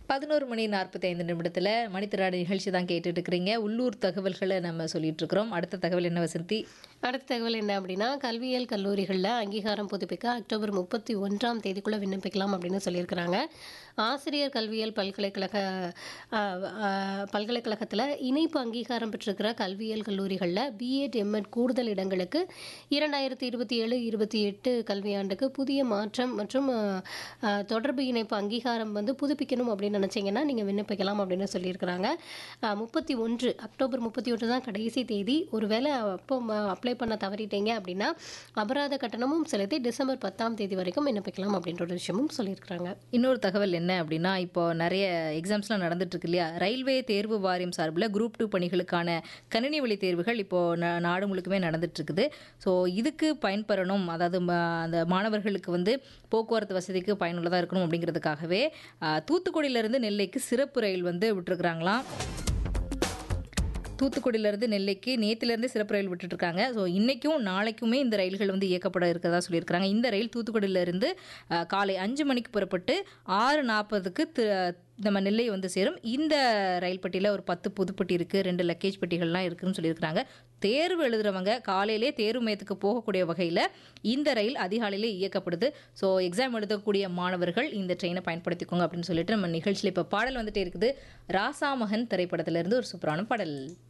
பதினோரு மணி நாற்பத்தி ஐந்து நிமிடத்தில் மணித்திராடு நிகழ்ச்சி தான் கேட்டுட்டு இருக்கிறீங்க உள்ளூர் தகவல்களை நம்ம சொல்லிட்டு இருக்கிறோம் அடுத்த தகவல் என்ன வசந்தி அடுத்த தகவல் என்ன அப்படின்னா கல்வியியல் கல்லூரிகளில் அங்கீகாரம் புதுப்பிக்க அக்டோபர் முப்பத்தி ஒன்றாம் தேதிக்குள்ளே விண்ணப்பிக்கலாம் அப்படின்னு சொல்லியிருக்கிறாங்க ஆசிரியர் கல்வியியல் பல்கலைக்கழக ஆஹ், ஆஹ், பல்கலைக்கழகத்தில் இணைப்பு அங்கீகாரம் பெற்றிருக்கிற கல்வியியல் கல்லூரிகளில் பிஎட் எம்எட் கூடுதல் இடங்களுக்கு இரண்டாயிரத்தி இருபத்தி ஏழு இருபத்தி எட்டு கல்வியாண்டுக்கு புதிய மாற்றம் மற்றும் ஆஹ், ஆஹ், தொடர்பு இணைப்பு அங்கீகாரம் வந்து புதுப்பிக்கணும் அப்படின்னு நினச்சிங்கன்னா நீங்கள் விண்ணப்பிக்கலாம் அப்படின்னு சொல்லியிருக்கிறாங்க முப்பத்தி ஒன்று அக்டோபர் முப்பத்தி ஒன்று தான் கடைசி தேதி ஒருவேளை அப்போ அப்ளை பண்ண தவறிட்டீங்க அப்படின்னா அபராத கட்டணமும் செலுத்தி டிசம்பர் பத்தாம் தேதி வரைக்கும் விண்ணப்பிக்கலாம் அப்படின்ற ஒரு விஷயமும் சொல்லியிருக்கிறாங்க இன்னொரு தகவல் என்ன அப்படின்னா இப்போ நிறைய எக்ஸாம்ஸ்லாம் நடந்துட்டு இருக்கு இல்லையா ரயில்வே தேர்வு வாரியம் சார்பில் குரூப் டூ பணிகளுக்கான கணினி வழி தேர்வுகள் இப்போ ந- நாடு முழுக்குமே நடந்துட்டு இருக்குது ஸோ இதுக்கு பயன்பெறணும் அதாவது ம- அந்த மாணவர்களுக்கு வந்து போக்குவரத்து வசதிக்கு பயனுள்ளதாக இருக்கணும் அப்படிங்கிறதுக்காகவே ஆ, தூத்துக்குடியிலிருந்து நெல்லைக்கு சிறப்பு ரயில் வந்து விட்டுருக்குறாங்களாம் தூத்துக்குடியிலேருந்து நெல்லைக்கு நேத்திலேருந்து சிறப்பு ரயில் விட்டுட்ருக்காங்க ஸோ இன்றைக்கும் நாளைக்குமே இந்த ரயில்கள் வந்து இயக்கப்பட இருக்கிறதா சொல்லியிருக்கிறாங்க இந்த ரயில் தூத்துக்குடியிலேருந்து அஹ், காலை அஞ்சு மணிக்கு புறப்பட்டு ஆறு நாற்பதுக்கு நம்ம நெல்லை வந்து சேரும் இந்த ரயில் பெட்டியில் ஒரு பத்து புதுப்பட்டி இருக்குது ரெண்டு லக்கேஜ் பெட்டிகள்லாம் இருக்குன்னு சொல்லியிருக்கிறாங்க தேர்வு எழுதுறவங்க காலையிலே தேர்வு மையத்துக்கு போகக்கூடிய வகையில் இந்த ரயில் அதிகாலையிலே இயக்கப்படுது ஸோ எக்ஸாம் எழுதக்கூடிய மாணவர்கள் இந்த ட்ரெயினை பயன்படுத்திக்கோங்க அப்படின்னு சொல்லிட்டு நம்ம நிகழ்ச்சியில் இப்போ பாடல் வந்துட்டே இருக்குது ராசாமகன் திரைப்படத்திலிருந்து ஒரு சூப்பரான பாடல்